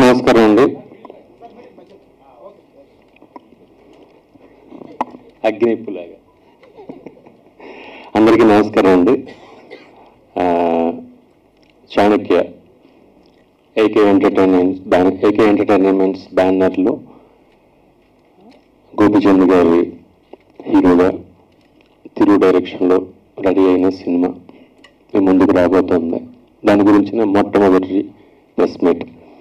నమస్కారం అండి అగ్నిప్పులాగా అందరికీ నమస్కారం అండి ఆ, చాణక్య ఏకే ఎంటర్టైన్మెంట్స్ బ్యాన్ ఏకే ఎంటర్టైన్మెంట్స్ బ్యానర్లో గోపిచంద్ గారి హీరోగా తిరుగు డైరెక్షన్లో రెడీ అయిన సినిమా మీ ముందుకు రాబోతోంది దాని గురించిన మొట్టమొదటి ప్రెస్ మీట్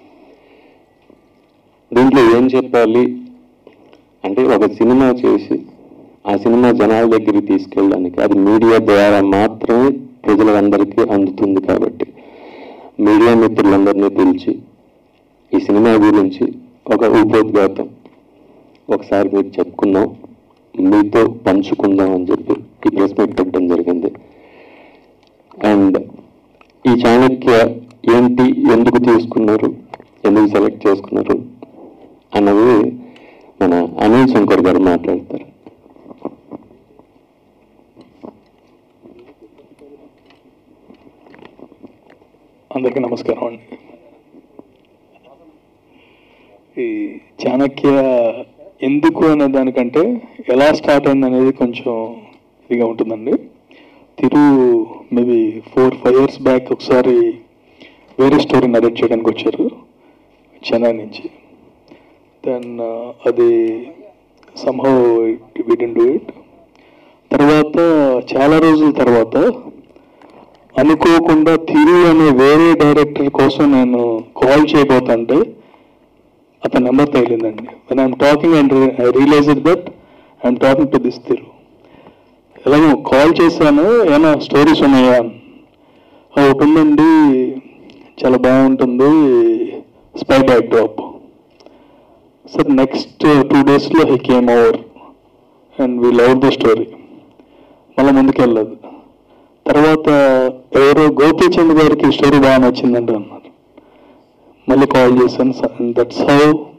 దీంట్లో ఏం చెప్పాలి అంటే ఒక సినిమా చేసి ఆ సినిమా జనాల దగ్గరికి తీసుకెళ్ళడానికి అది మీడియా ద్వారా మాత్రమే ప్రజలందరికీ అందుతుంది కాబట్టి మీడియా మిత్రులందరినీ పిలిచి ఈ సినిమా గురించి ఒక ఉపోద్ఘాతం ఒకసారి మీరు చెప్పుకుందాం మీతో పంచుకుందాం అని చెప్పి ఈ ప్రెస్ మీట్ పెట్టడం జరిగింది అండ్ ఈ చాణక్య ఏంటి ఎందుకు తీసుకున్నారు ఎందుకు సెలెక్ట్ చేసుకున్నారు అన్నది మన అనిల్ శంకర్ గారు మాట్లాడతారు అందరికీ నమస్కారం అండి ఈ చాణక్య ఎందుకు అనే దానికంటే ఎలా స్టార్ట్ అయింది అనేది కొంచెం ఇదిగా ఉంటుందండి Thiru maybe four five years back ఒకసారి వేరే స్టోరీ నరేట్ చేయడానికి వచ్చారు చెన్నై నుంచి దెన్ అది సంహౌ విడెన్ డూ ఇట్ తర్వాత చాలా రోజుల తర్వాత అనుకోకుండా తిరు అనే వేరే డైరెక్టర్ కోసం నేను కాల్ చేయబోతుంటే అతని నెంబర్ తగిలిందండి when I'm talking and I realize that I'm talking to this Thiru ఎలాగో కాల్ చేశాను ఏమైనా స్టోరీస్ ఉన్నాయా "ఆ, ఒకటి ఉందండి చాలా బాగుంటుంది spy backdrop sir next two డేస్లో he came over and we love the story మళ్ళీ ముందుకెళ్ళదు తర్వాత ఎవరో గోపీచంద్ గారికి స్టోరీ బాగా నచ్చిందంట అన్నారు మళ్ళీ కాల్ చేశాను that's how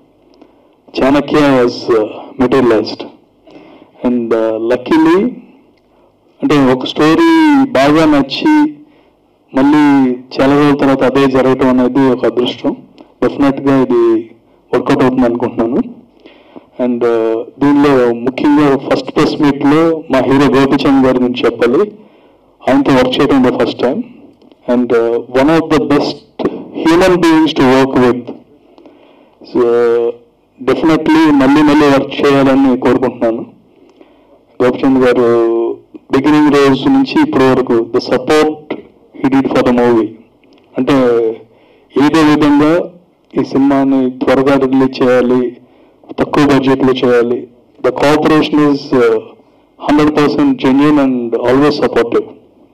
Chanakya was materialized and luckily అంటే ఒక స్టోరీ బాగా నచ్చి మళ్ళీ చాలా రోజుల తర్వాత అదే జరగటం అనేది ఒక అదృష్టం డెఫినెట్గా ఇది వర్కౌట్ అవుతుంది అనుకుంటున్నాను అండ్ దీనిలో ముఖ్యంగా ఫస్ట్ ప్రెస్ మీట్లో మా హీరో గోపిచంద్ గారి గురించి చెప్పాలి ఆయనతో వర్క్ చేయడం the first time and one of the best human beings to work with so definitely మళ్ళీ మళ్ళీ వర్క్ చేయాలని కోరుకుంటున్నాను గోపిచంద్ గారు బిగినింగ్ రోజు నుంచి ఇప్పటి వరకు the support he did for the movie అంటే ఏదో విధంగా ఈ సినిమాని త్వరగా రిలీజ్ చేయాలి తక్కువ బడ్జెట్లో చేయాలి the cooperation is hundred percent genuine and always supportive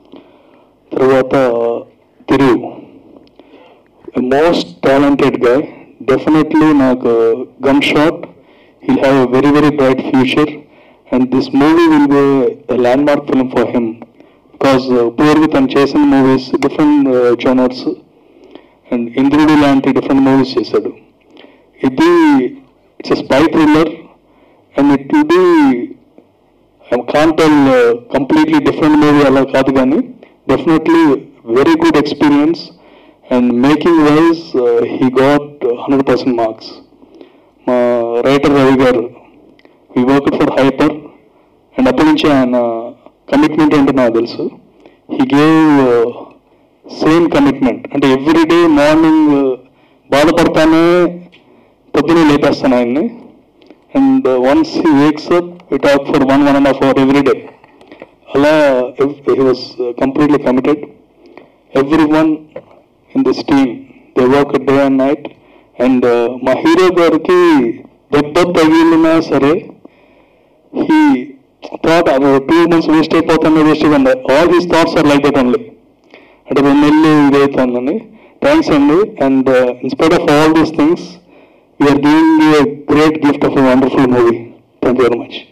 తర్వాత తిరుగు మోస్ట్ టాలెంటెడ్ గా డెఫినెట్లీ నాకు gunshot he have a very very bright future and this movie will be landmark film for him because ఇప్పటివరకు తను చేసిన movies different genres and ఇంద్రుడు లాంటి different movies చేశాడు ఇది it's spy thriller and it will be can't tell completely different movie అలా కాదు కానీ definitely very good experience and making wise he got hundred percent marks మా రైటర్ రవి గారు ఈ work for hyper and అప్పటి నుంచి ఆయన కమిట్మెంట్ ఏంటో నాకు తెలుసు హీ గేవ్ సేమ్ కమిట్మెంట్ అంటే ఎవ్రీడే మార్నింగ్ బాధపడతానే పొద్దునే లేపేస్తాను ఆయన్ని and once he wakes up we talk for one one and half hour every day అలా he was completely committed everyone in this team they work day and night and మా hero గారికి దెబ్బ తగిలినా సరే he thought two months waste అయిపోతాను waste అయిపోయింది all these thoughts are like that only అంటే రెండు నెలలు ఇదైతుందని థ్యాంక్స్ అండి and in spite of all these things we're giving you great gift of a wonderful movie thank you very much